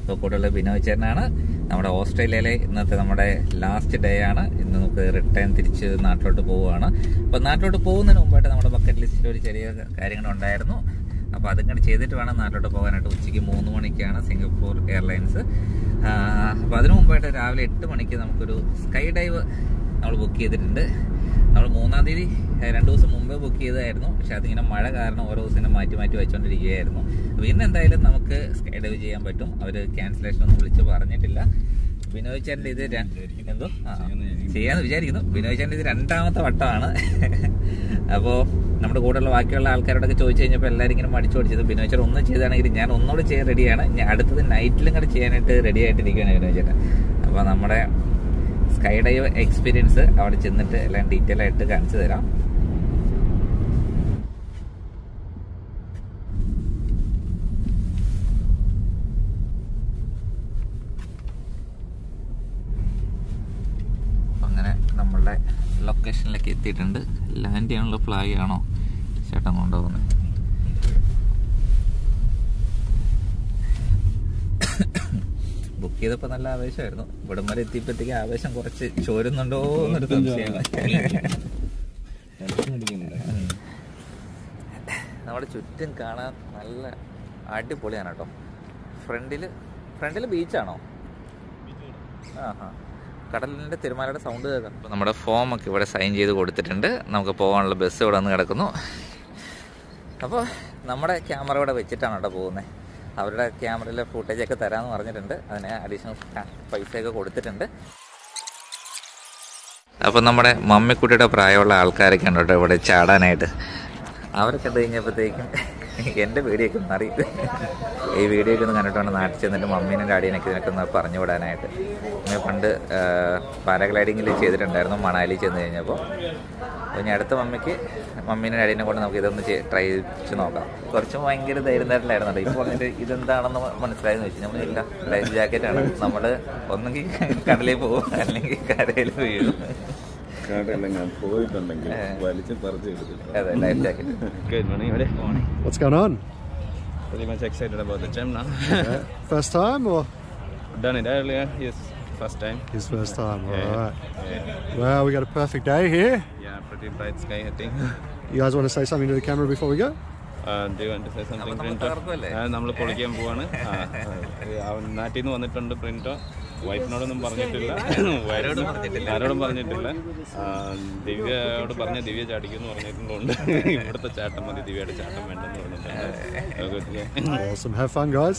അപ്പോൾ കൂടെയുള്ള ബിനോയ് ചേട്ടനാണ് നമ്മുടെ ഓസ്ട്രേലിയയിലെ ഇന്നത്തെ നമ്മുടെ ലാസ്റ്റ് ഡേ ആണ് ഇന്ന് നമുക്ക് റിട്ടേൺ തിരിച്ച് നാട്ടിലോട്ട് പോവുകയാണ് അപ്പോൾ നാട്ടിലോട്ട് പോകുന്നതിന് മുമ്പായിട്ട് നമ്മുടെ ബക്കറ്റ് ലിസ്റ്റിൽ ഒരു ചെറിയ കാര്യങ്ങളുണ്ടായിരുന്നു അപ്പോൾ അതിങ്ങനെ ചെയ്തിട്ട് വേണം നാട്ടിലോട്ട് പോകാനായിട്ട് ഉച്ചയ്ക്ക് മൂന്ന് മണിക്കാണ് സിംഗപ്പൂർ എയർലൈൻസ് അപ്പോൾ അതിനു മുമ്പായിട്ട് രാവിലെ എട്ട് മണിക്ക് നമുക്കൊരു സ്കൈ ഡൈവ് നമ്മൾ ബുക്ക് ചെയ്തിട്ടുണ്ട് നമ്മൾ മൂന്നാം തീയതി ഏഹ്, രണ്ട് ദിവസം മുമ്പേ ബുക്ക് ചെയ്തതായിരുന്നു പക്ഷെ അതിങ്ങനെ മഴ കാരണം ഓരോ ദിവസം ഇങ്ങനെ മാറ്റി മാറ്റി വെച്ചുകൊണ്ടിരിക്കുകയായിരുന്നു അപ്പോൾ ഇന്ന് എന്തായാലും നമുക്ക് സ്കൈ ഡൈവ് ചെയ്യാൻ പറ്റും അവർ ക്യാൻസലേഷൻ ഒന്നും വിളിച്ച് പറഞ്ഞിട്ടില്ല ബിനോയ് ചേട്ടൻ്റെ ഇത് ര- എന്തോ ആ, ചെയ്യാന്ന് വിചാരിക്കുന്നു ബിനോയ് ചേട്ടൻ്റെ ഇത് രണ്ടാമത്തെ വട്ടമാണ് അപ്പോൾ നമ്മുടെ കൂടെയുള്ള ബാക്കിയുള്ള ആൾക്കാരോടൊക്കെ ചോദിച്ചു കഴിഞ്ഞപ്പോൾ എല്ലാവരും ഇങ്ങനെ മടിച്ചു പഠിച്ചത് ബിനോയ് ചേട്ടൻ ഒന്നും ചെയ്താണെങ്കിൽ ഞാൻ ഒന്നുകൂടെ ചെയ്യാൻ റെഡിയാണ് ഞാൻ അടുത്തത് നൈറ്റിലും കൂടെ ചെയ്യാനായിട്ട് റെഡി ആയിട്ടിരിക്കുകയാണ് ബിനോയ് ചേട്ടൻ അപ്പോൾ നമ്മുടെ സ്കൈ ഡൈവ് എക്സ്പീരിയൻസ് അവിടെ ചെന്നിട്ട് എല്ലാം ഡീറ്റെയിൽ ആയിട്ട് കാണിച്ചു തരാം അപ്പം അങ്ങനെ നമ്മളുടെ ലൊക്കേഷനിലേക്ക് എത്തിയിട്ടുണ്ട് ലാൻഡ് ചെയ്യാനുള്ള ഫ്ലാഗ് ആണോ ചേട്ടൻ കൊണ്ടുപോകുന്നത് ബുക്ക് ചെയ്തപ്പോൾ നല്ല ആവേശമായിരുന്നു ഇവിടം വരെ എത്തിയപ്പോഴത്തേക്ക് ആവേശം കുറച്ച് ചോരുന്നുണ്ടോ എന്നൊരു സംശയമാണ് ഉം. നമ്മുടെ ചുറ്റും കാണാൻ നല്ല അടിപൊളിയാണ് കേട്ടോ ഫ്രണ്ടിൽ ഫ്രണ്ടിൽ ബീച്ചാണോ ആഹാ കടലിൻ്റെ തിരുമാലയുടെ സൗണ്ട് കേൾക്കാം അപ്പോൾ നമ്മുടെ ഫോം ഒക്കെ ഇവിടെ സൈൻ ചെയ്ത് കൊടുത്തിട്ടുണ്ട് നമുക്ക് പോകാനുള്ള ബസ് ഇവിടെ വന്ന് കിടക്കുന്നു അപ്പോൾ നമ്മുടെ ക്യാമറ ഇവിടെ വെച്ചിട്ടാണ് കേട്ടോ പോകുന്നത് അവരുടെ ക്യാമറയിലെ ഫുട്ടേജ് ഒക്കെ തരാമെന്ന് പറഞ്ഞിട്ടുണ്ട് അതിന് അഡീഷണൽ പൈസയൊക്കെ കൊടുത്തിട്ടുണ്ട് അപ്പോൾ നമ്മുടെ മമ്മിക്കുട്ടിയുടെ പ്രായമുള്ള ആൾക്കാരൊക്കെ ഉണ്ട് കേട്ടോ ഇവിടെ ചാടാനായിട്ട് അവരൊക്കെ കണ്ടു കഴിഞ്ഞപ്പോഴത്തേക്കും എൻ്റെ വീഡിയോയൊക്കെ മാറി ഈ വീഡിയോ ഒക്കെ ഒന്ന് കണ്ടിട്ട് വേണം നാട്ടിൽ ചെന്നിട്ട് മമ്മീനും ഡാഡിനൊക്കെ ഇതിനൊക്കെ ഒന്ന് പറഞ്ഞു വിടാനായിട്ട് ഞാൻ പണ്ട് പാരാഗ്ലൈഡിങ്ങിൽ ചെയ്തിട്ടുണ്ടായിരുന്നു മണാലി ചെന്ന് കഴിഞ്ഞപ്പോൾ അപ്പോൾ ഇനി അടുത്ത മമ്മിക്ക് മമ്മീനെ ഡാഡീനെ കൊണ്ട് നമുക്ക് ഇതൊന്ന് ട്രൈ ചെയ്ത് നോക്കാം കുറച്ച് ഭയങ്കര ധൈര്യം തരലായിരുന്നു ഇപ്പോൾ പറഞ്ഞിട്ട് ഇതെന്താണെന്ന് മനസ്സിലായെന്ന് വെച്ച് നമ്മൾ ഇല്ല ലൈഫ് ജാക്കറ്റാണ് നമ്മൾ ഒന്നെങ്കിൽ കടലിൽ പോകും അല്ലെങ്കിൽ കരയിൽ വീഴും കാടെല്ലാം ഞാൻ പോയിട്ടുണ്ടെങ്കിൽ വലിച്ച് പറിച്ച് എടുത്തിട്ട് അതെ life jacket Good morning. Ready? Morning. What's going on? Pretty much excited about the gym now. Yeah. First time or Done it earlier. Yes, first time. his first time? Yeah. All right. Yeah. Well, we got a perfect day here. Yeah, pretty bright sky, I think. You guys want to say something to the camera before we go? Uh, do you want to say something, നമ്മൾ Printo? തകർക്കുമല്ലേ? നമ്മൾ പൊളിക്കാൻ പോവാണ് ആ, ആ. അവൻ നാട്ടിൽ നിന്ന് വന്നിട്ടുണ്ട് പ്രിന്റോ വൈഫിനോടൊന്നും പറഞ്ഞിട്ടില്ല ആരോടും പറഞ്ഞിട്ടില്ല. ആരോടും പറഞ്ഞിട്ടില്ല ആ, ദിവ്യയോട് പറഞ്ഞ ദിവ്യ ചാടിക്കുമെന്ന് പറഞ്ഞിട്ടുണ്ട് ഇവിടുത്തെ ചാട്ടം മതി ദിവ്യയുടെ ചാട്ടം വേണ്ടെന്ന് പറഞ്ഞിട്ടുണ്ട് Awesome. Have fun, guys.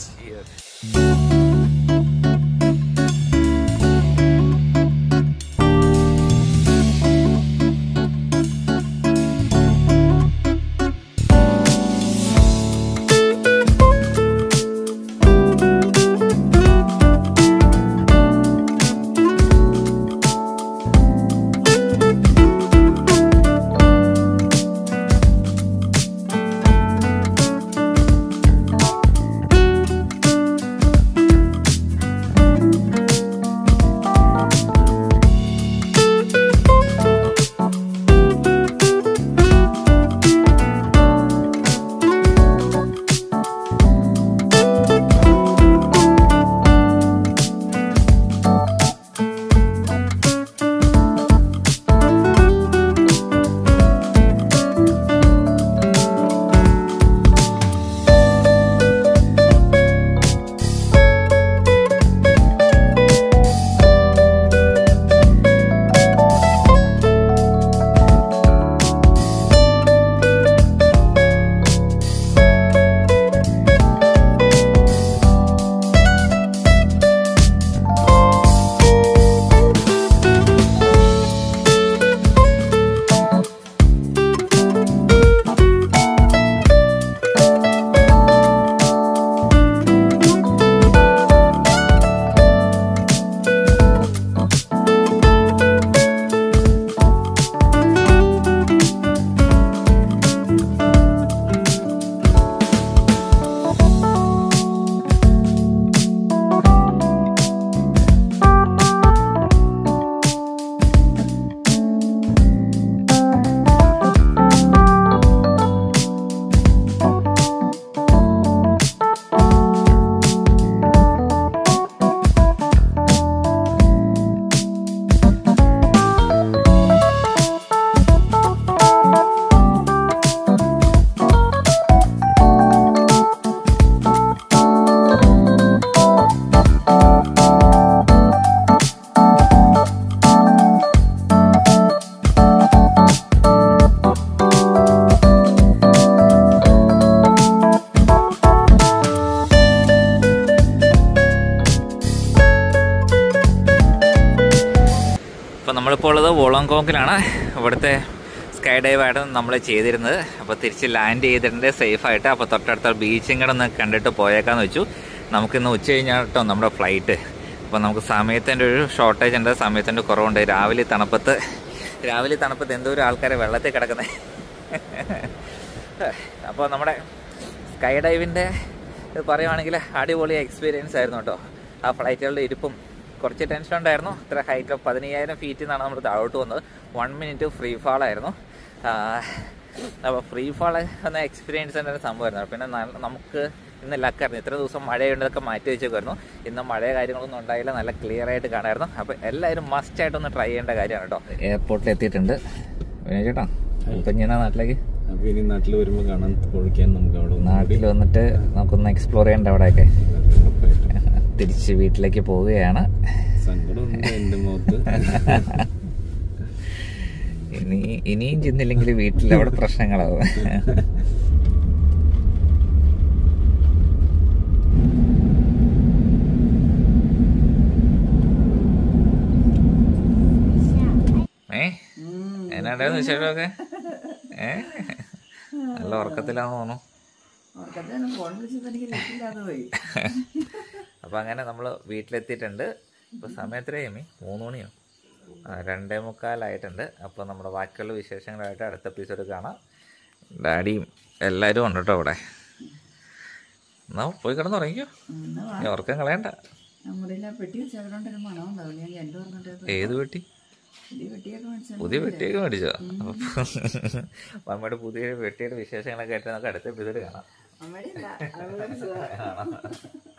നമ്മളിപ്പോൾ ഉള്ളത് വോളോങ്കോങ്ങിലാണ് ഇവിടുത്തെ സ്കൈ ഡൈവായിട്ട് നമ്മൾ ചെയ്തിരുന്നത് അപ്പോൾ തിരിച്ച് ലാൻഡ് ചെയ്തിട്ടുണ്ട് സേഫായിട്ട് അപ്പോൾ തൊട്ടടുത്ത ബീച്ചും കൂടെ ഒന്ന് കണ്ടിട്ട് പോയേക്കാന്ന് വെച്ചു നമുക്കിന്ന് ഉച്ച കഴിഞ്ഞാൽ കേട്ടോ നമ്മുടെ ഫ്ലൈറ്റ് അപ്പോൾ നമുക്ക് സമയത്തിൻ്റെ ഒരു ഷോർട്ടേജ് ഉണ്ട് സമയത്തിൻ്റെ കുറവുണ്ട് രാവിലെ തണുപ്പത്ത് രാവിലെ തണുപ്പത്ത് എന്തോ ഒരു ആൾക്കാരെ വെള്ളത്തിൽ കിടക്കുന്നത് അപ്പോൾ നമ്മുടെ സ്കൈ ഡൈവിൻ്റെ ഇത് പറയുവാണെങ്കിൽ അടിപൊളി എക്സ്പീരിയൻസ് ആയിരുന്നു കേട്ടോ ആ ഫ്ലൈറ്റുകളുടെ ഇരിപ്പും കുറച്ച് ടെൻഷൻ ഉണ്ടായിരുന്നു ഇത്ര ഹൈറ്റ് പതിനയ്യായിരം ഫീറ്റിൽ നിന്നാണ് നമ്മൾ താഴോട്ട് വന്നത് വൺ മിനിറ്റ് ഫ്രീ ഫാൾ ആയിരുന്നു അപ്പോൾ ഫ്രീ ഫാൾ എന്ന എക്സ്പീരിയൻസ് തന്നെ ഒരു സംഭവമായിരുന്നു പിന്നെ നല്ല- നമുക്ക് ഇന്ന് ലക്കായിരുന്നു ഇത്ര ദിവസം മഴയുണ്ടതൊക്കെ മാറ്റി വെച്ചേക്കുമായിരുന്നു ഇന്ന് മഴ കാര്യങ്ങളൊന്നും ഉണ്ടായില്ല നല്ല ക്ലിയർ ആയിട്ട് കാണായിരുന്നു അപ്പോൾ എല്ലാവരും മസ്റ്റ് ആയിട്ടൊന്ന് ട്രൈ ചെയ്യേണ്ട കാര്യമാണ് കേട്ടോ എയർപോർട്ടിൽ എത്തിയിട്ടുണ്ട് വിനയ ചേട്ടാ ഇപ്പം ഞാൻ നാട്ടിലേക്ക് അപ്പൊ ഇനി നാട്ടിൽ വരുമ്പോ കാണാൻ പൊഴിക്കാൻ നമുക്ക് അവിടെ ഒന്ന് നാട്ടിൽ വന്നിട്ട് നമുക്കൊന്ന് എക്സ്പ്ലോർ ചെയ്യേണ്ട അവിടെയൊക്കെ ഉറപ്പായിട്ടും. തിരിച്ച് വീട്ടിലേക്ക് പോവുകയാണ് സങ്കടമുണ്ട് എന്റെ മുഖത്ത് ഇനി ഇനിയും ചെന്നില്ലെങ്കിൽ വീട്ടിൽ അവിടെ പ്രശ്നങ്ങളാവും ഏ എന്നാണ്ടായിരുന്നു വിശേഷമൊക്കെ ഏ നല്ല ഉറക്കത്തിലാന്ന് തോന്നുന്നു ഉറക്കത്തിന് ഫോൺ വിളിച്ചപ്പോൾ എനിക്ക് നെറ്റില്ലാതെ പോയി അപ്പൊ അങ്ങനെ നമ്മൾ വീട്ടിലെത്തിയിട്ടുണ്ട് ഇപ്പൊ സമയത്രയായി മൂന്ന് മണിയോ ആ രണ്ടേ മുക്കാലായിട്ടുണ്ട് അപ്പോൾ നമ്മുടെ ബാക്കിയുള്ള വിശേഷങ്ങളായിട്ട് അടുത്ത എപ്പിസോഡ് കാണാം ഡാഡിയും എല്ലാവരും ഉണ്ട് കേട്ടോ ഇവിടെ എന്നാ പോയി കിടന്ന് ഉറങ്ങിക്കോ എന്നാ വാ. ഇനി ഉറക്കം കളയണ്ട നമ്മുടെ ആ പെട്ടി വെച്ചവരോണ്ടൊരു മണം ഉണ്ടാവില്ല ഞാൻ എൻ്റെ പറഞ്ഞിട്ട് ഏത് പെട്ടി പുതിയ പെട്ടിയൊക്കെ മേടിച്ചാൽ പുതിയ പെട്ടിയൊക്കെ മേടിച്ചോ അപ്പൊ അമ്മയുടെ പുതിയ പെട്ടിയുടെ വിശേഷങ്ങളൊക്കെ ആയിട്ട് നമുക്ക് അടുത്ത എപ്പിസോഡ് കാണാം അമ്മയുടെ അല്ല അവളുടെ സുഖം.